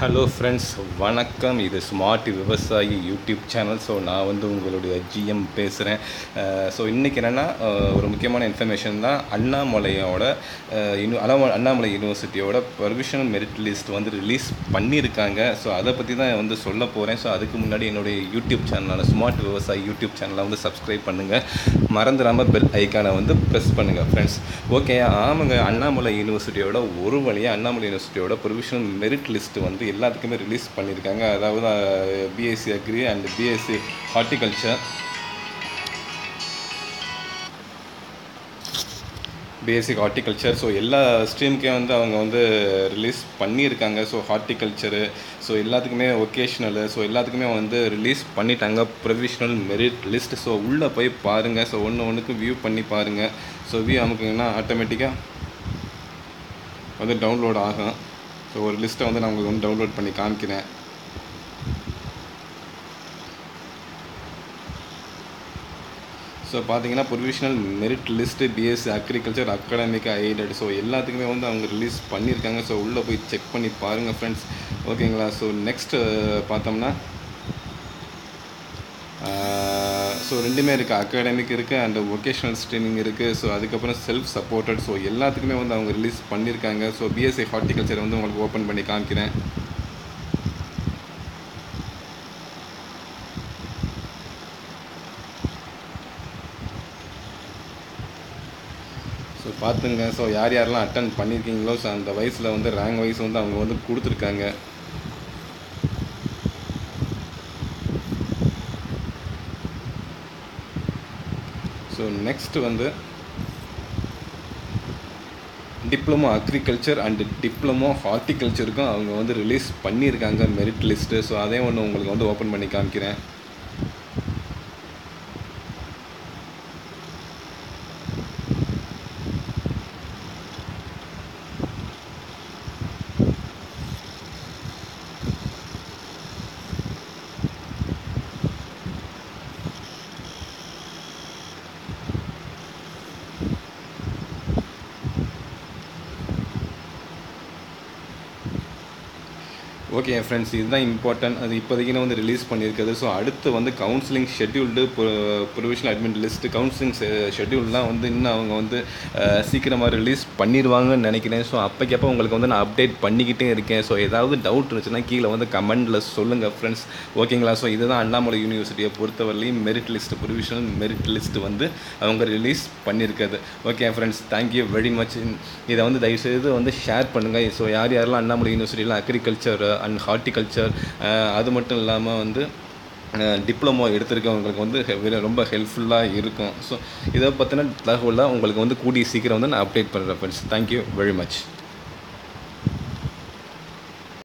hello friends வணக்கம் இது smart விவசாயி யூடியூப் சேனல் ஸோ நான் வந்து உங்களுடைய ஜிஎம் பேசுகிறேன் ஸோ இன்றைக்கி என்னென்னா ஒரு முக்கியமான இன்ஃபர்மேஷன் தான் அண்ணாமலையோட அஹ், யூனி அண்ணாமலை அண்ணாமலை யூனிவர்சிட்டியோட பர்மிஷனல் மெரிட் லிஸ்ட் வந்து ரிலீஸ் பண்ணியிருக்காங்க ஸோ அதை பற்றி தான் வந்து சொல்ல போகிறேன் ஸோ அதுக்கு முன்னாடி என்னுடைய யூடியூப் சேனலான ஸ்மார்ட் விவசாயி யூடியூப் சேனலை வந்து சப்ஸ்கிரைப் பண்ணுங்கள் மறந்துடாமல் பெல் ஐக்கானை வந்து ப்ரெஸ் பண்ணுங்கள் ஃப்ரெண்ட்ஸ் ஓகே ஆமாங்க அண்ணாமலை யூனிவர்சிட்டியோட ஒரு வழியாக அண்ணாமலை யூனிவர்சிட்டியோட ப்ரொவிஷனல் மெரிட் லிஸ்ட் வந்து எல்லாத்துக்குமே ரிலீஸ் பண்ணியிருக்காங்க அதாவது BSc agri and BSc horticulture basic horticulture so எல்லா ஸ்ட்ரீமுக்கே வந்து அவங்க வந்து ரிலீஸ் பண்ணியிருக்காங்க ஸோ ஹார்ட்டிகல்ச்சரு ஸோ எல்லாத்துக்குமே ஒகேஷ்னலு ஸோ எல்லாத்துக்குமே வந்து ரிலீஸ் பண்ணிட்டாங்க ப்ரொவிஷனல் மெரிட் லிஸ்ட் ஸோ உள்ளே போய் பாருங்கள் ஸோ ஒன்று ஒன்றுக்கு வியூ பண்ணி பாருங்கள் ஸோ வியூ அமுக்குங்கன்னா ஆட்டோமேட்டிக்காக வந்து டவுன்லோட் ஆகும் ஸோ ஒரு லிஸ்ட்டை வந்து நான் உங்களுக்கு வந்து டவுன்லோட் பண்ணி காமிக்கிறேன் ஸோ பார்த்தீங்கன்னா provisional merit list BSc agriculture academic aided so எல்லாத்துக்குமே வந்து அவங்க ரிலீஸ் பண்ணியிருக்காங்க ஸோ உள்ளே போய் செக் பண்ணி பாருங்கள் ஃப்ரெண்ட்ஸ் ஓகேங்களா ஸோ நெக்ஸ்ட்டு பார்த்தோம்னா ஸோ ரெண்டுமே இருக்குது அகாடமிக் இருக்குது அண்ட் ஒகேஷ்னல் ஸ்ட்ரீமிங் இருக்குது ஸோ அதுக்கப்புறம் செல்ஃப் சப்போர்ட்டட் ஸோ எல்லாத்துக்குமே வந்து அவங்க ரிலீஸ் பண்ணியிருக்காங்க ஸோ பிஎஸ்சி ஹார்ட்டிகல்ச்சர் வந்து உங்களுக்கு ஓப்பன் பண்ணி காமிக்கிறேன் ஸோ பார்த்துங்க ஸோ யார் யாரெல்லாம் அட்டன் பண்ணியிருக்கீங்களோ ஸோ அந்த வயசில் வந்து ரேங்க் வைஸ் வந்து அவங்க வந்து கொடுத்துருக்காங்க ஸோ நெக்ஸ்ட் வந்து டிப்ளமோ அக்ரிகல்ச்சர் அண்ட் டிப்ளமோ ஹார்ட்டிகல்ச்சருக்கும் அவங்க வந்து ரிலீஸ் பண்ணியிருக்காங்க மெரிட் லிஸ்ட்டு ஸோ அதே ஒன்று உங்களுக்கு வந்து ஓப்பன் பண்ணி காமிக்கிறேன் ஓகே ஃப்ரெண்ட்ஸ் இதுதான் இம்பார்ட்டன்ட் அது இப்போதைக்கு வந்து ரிலீஸ் பண்ணியிருக்குது ஸோ அடுத்து வந்து counselling scheduled provisional admit list counselling ஷெட்யூல்லாம் வந்து இன்னும் அவங்க வந்து அஹ், சீக்கிரமாக ரிலீஸ் பண்ணிடுவாங்கன்னு நினைக்கிறேன் ஸோ அப்போக்கப்போ உங்களுக்கு வந்து நான் அப்டேட் பண்ணிக்கிட்டே இருக்கேன் ஸோ ஏதாவது டவுட் இருந்துச்சுன்னா கீழே வந்து கமெண்டில் சொல்லுங்கள் ஃப்ரெண்ட்ஸ் ஓகேங்களா ஸோ இதுதான் அண்ணாமலை யூனிவர்சிட்டியை பொறுத்தவரையிலையும் merit list provisional merit list வந்து அவங்க ரிலீஸ் பண்ணியிருக்கிறது okay friends thank you very much இதை வந்து தயவுசெய்து வந்து ஷேர் பண்ணுங்கள் ஸோ யார் யாரெல்லாம் அண்ணாமலை யூனிவர்சிட்டியில் அக்ரிகல்ச்சர் அண்ட் ஹார்ட்டிகல்ச்சர் அது மட்டும் இல்லாமல் வந்து டிப்ளமோ எடுத்திருக்கவங்களுக்கு வந்து ஹெ- ரொம்ப ஹெல்ப்ஃபுல்லாக இருக்கும் ஸோ இதை பற்றின தகவலாக உங்களுக்கு வந்து கூடிய சீக்கிரம் வந்து நான் அப்டேட் பண்ணுறேன் ஃப்ரெண்ட்ஸ் தேங்க்யூ வெரி மச்